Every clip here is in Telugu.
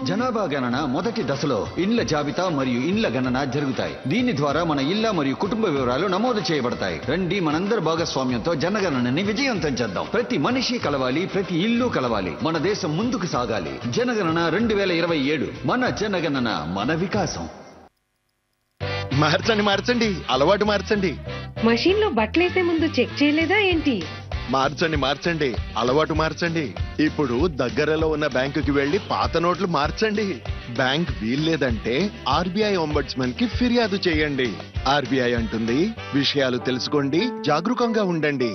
జనాభా గణన మొదటి దశలో ఇండ్ల జాబితా మరియు ఇండ్ల గణన జరుగుతాయి దీని ద్వారా మన ఇళ్ల మరియు కుటుంబ వివరాలు నమోదు చేయబడతాయి రండి మనందరి భాగస్వామ్యంతో జనగణనని విజయవంతం చేద్దాం ప్రతి మనిషి కలవాలి ప్రతి ఇల్లు కలవాలి మన దేశం ముందుకు సాగాలి జనగణన రెండు వేల ఇరవై ఏడు మన జనగణన మన వికాసం మార్చండి మార్చండి అలవాటు మార్చండి మషీన్లో బట్టలేసే ముందు చెక్ చేయలేదా ఏంటి మార్చండి మార్చండి అలవాటు మార్చండి ఇప్పుడు దగ్గరలో ఉన్న బ్యాంకుకి వెళ్లి పాత నోట్లు మార్చండి బ్యాంక్ వీల్లేదంటే ఆర్బీఐ ఒంబడ్స్మన్ కి ఫిర్యాదు చేయండి ఆర్బీఐ అంటుంది విషయాలు తెలుసుకోండి జాగరూకంగా ఉండండి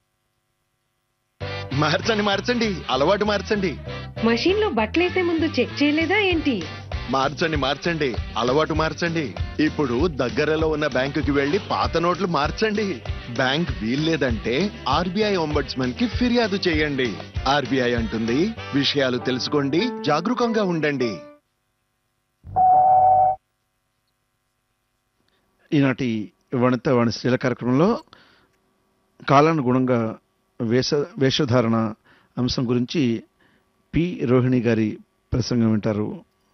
మార్చండి మార్చండి అలవాటు మార్చండి మషీన్లో బట్టలేసే ముందు చెక్ చేయలేదా ఏంటి మార్చండి మార్చండి అలవాటు మార్చండి ఇప్పుడు దగ్గరలో ఉన్న బ్యాంకుకి వెళ్లి పాత నోట్లు మార్చండి బ్యాంక్ వీల్లేదంటే ఆర్బీఐ ఒంబడ్స్మన్ కి ఫిర్యాదు చేయండి ఆర్బీఐ అంటుంది విషయాలు తెలుసుకోండి జాగరూకంగా ఉండండి ఈనాటి వనిత వాణిశ్రీల కార్యక్రమంలో కాలానుగుణంగా వేష వేషధారణ అంశం గురించి పి రోహిణి గారి ప్రసంగం వింటారు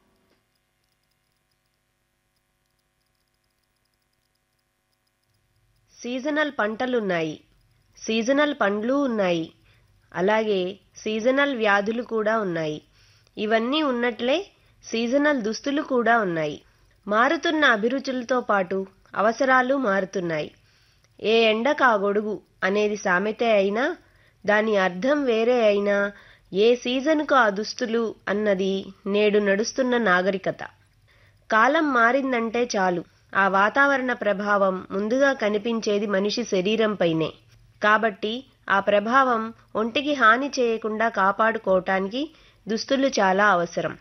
సీజనల్ పంటలున్నాయి సీజనల్ పండ్లు ఉన్నాయి అలాగే సీజనల్ వ్యాధులు కూడా ఉన్నాయి ఇవన్నీ ఉన్నట్లే సీజనల్ దుస్తులు కూడా ఉన్నాయి మారుతున్న అభిరుచులతో పాటు అవసరాలు మారుతున్నాయి ఏ ఎండకు ఆ గొడుగు అనేది సామెతే అయినా దాని అర్థం వేరే అయినా ఏ సీజన్కు ఆ దుస్తులు అన్నది నేడు నడుస్తున్న నాగరికత కాలం మారిందంటే చాలు ఆ వాతావరణ ప్రభావం ముందుగా కనిపించేది మనిషి శరీరంపైనే కాబట్టి ఆ ప్రభావం ఒంటికి హాని చేయకుండా కాపాడుకోవటానికి దుస్తులు చాలా అవసరం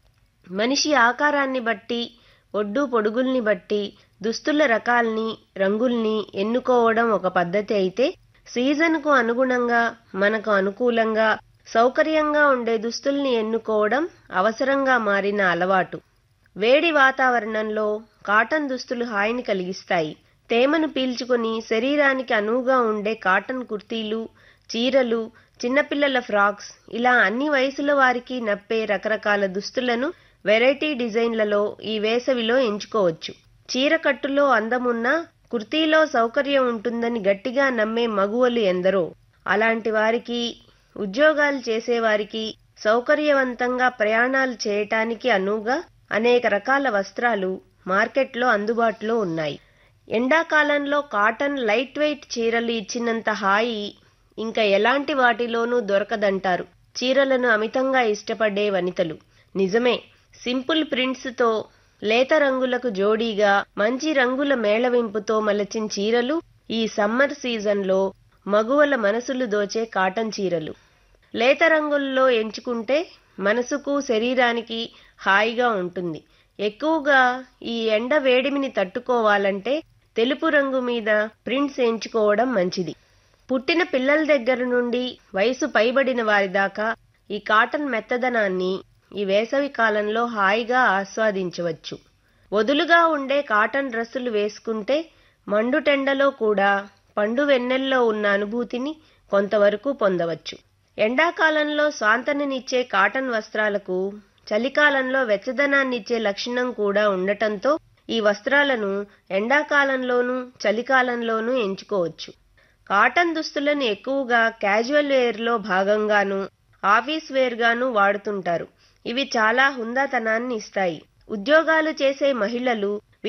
మనిషి ఆకారాన్ని బట్టి ఒడ్డు పొడుగుల్ని బట్టి దుస్తుల రకాల్ని రంగుల్ని ఎన్నుకోవడం ఒక పద్ధతి అయితే సీజన్కు అనుగుణంగా మనకు అనుకూలంగా సౌకర్యంగా ఉండే దుస్తుల్ని ఎన్నుకోవడం అవసరంగా మారిన అలవాటు వేడి వాతావరణంలో కాటన్ దుస్తులు హాయిని కలిగిస్తాయి తేమను పీల్చుకొని శరీరానికి అనువుగా ఉండే కాటన్ కుర్తీలు చీరలు చిన్నపిల్లల ఫ్రాక్స్ ఇలా అన్ని వయసుల వారికి నప్పే రకరకాల దుస్తులను వెరైటీ డిజైన్లలో ఈ వేసవిలో ఎంచుకోవచ్చు చీర కట్టులో అందమున్నా కుర్తీలో సౌకర్యం ఉంటుందని గట్టిగా నమ్మే మగువలు ఎందరో అలాంటి వారికి ఉద్యోగాలు చేసేవారికి సౌకర్యవంతంగా ప్రయాణాలు చేయటానికి అనువుగా అనేక రకాల వస్త్రాలు మార్కెట్లో అందుబాటులో ఉన్నాయి ఎండాకాలంలో కాటన్ లైట్ వెయిట్ చీరలు ఇచ్చినంత హాయి ఇంకా ఎలాంటి వాటిలోనూ దొరకదంటారు చీరలను అమితంగా ఇష్టపడే వనితలు నిజమే సింపుల్ ప్రింట్స్తో లేత రంగులకు జోడీగా మంచి రంగుల మేళవింపుతో మలచిన చీరలు ఈ సమ్మర్ సీజన్లో మగువల మనసులు దోచే కాటన్ చీరలు లేత రంగుల్లో ఎంచుకుంటే మనసుకు శరీరానికి హాయిగా ఉంటుంది ఎక్కువగా ఈ ఎండ వేడిమిని తట్టుకోవాలంటే తెలుపు రంగు మీద ప్రింట్స్ ఎంచుకోవడం మంచిది పుట్టిన పిల్లల దగ్గర నుండి వయసు పైబడిన వారి దాకా ఈ కాటన్ మెత్తదనాన్ని ఈ వేసవి కాలంలో హాయిగా ఆస్వాదించవచ్చు వదులుగా ఉండే కాటన్ డ్రెస్సులు వేసుకుంటే మండుటెండలో కూడా పండు వెన్నెల్లో ఉన్న అనుభూతిని కొంతవరకు పొందవచ్చు ఎండాకాలంలో స్వాంతననిచ్చే కాటన్ వస్త్రాలకు చలికాలంలో వెచ్చదనాన్నిచ్చే లక్షణం కూడా ఉండటంతో ఈ వస్త్రాలను ఎండాకాలంలోనూ చలికాలంలోనూ ఎంచుకోవచ్చు కాటన్ దుస్తులను ఎక్కువగా క్యాజువల్ వేర్లో భాగంగాను ఆఫీస్ వేర్గాను వాడుతుంటారు ఇవి చాలా హుందాతనాన్ని ఇస్తాయి ఉద్యోగాలు చేసే మహిళలు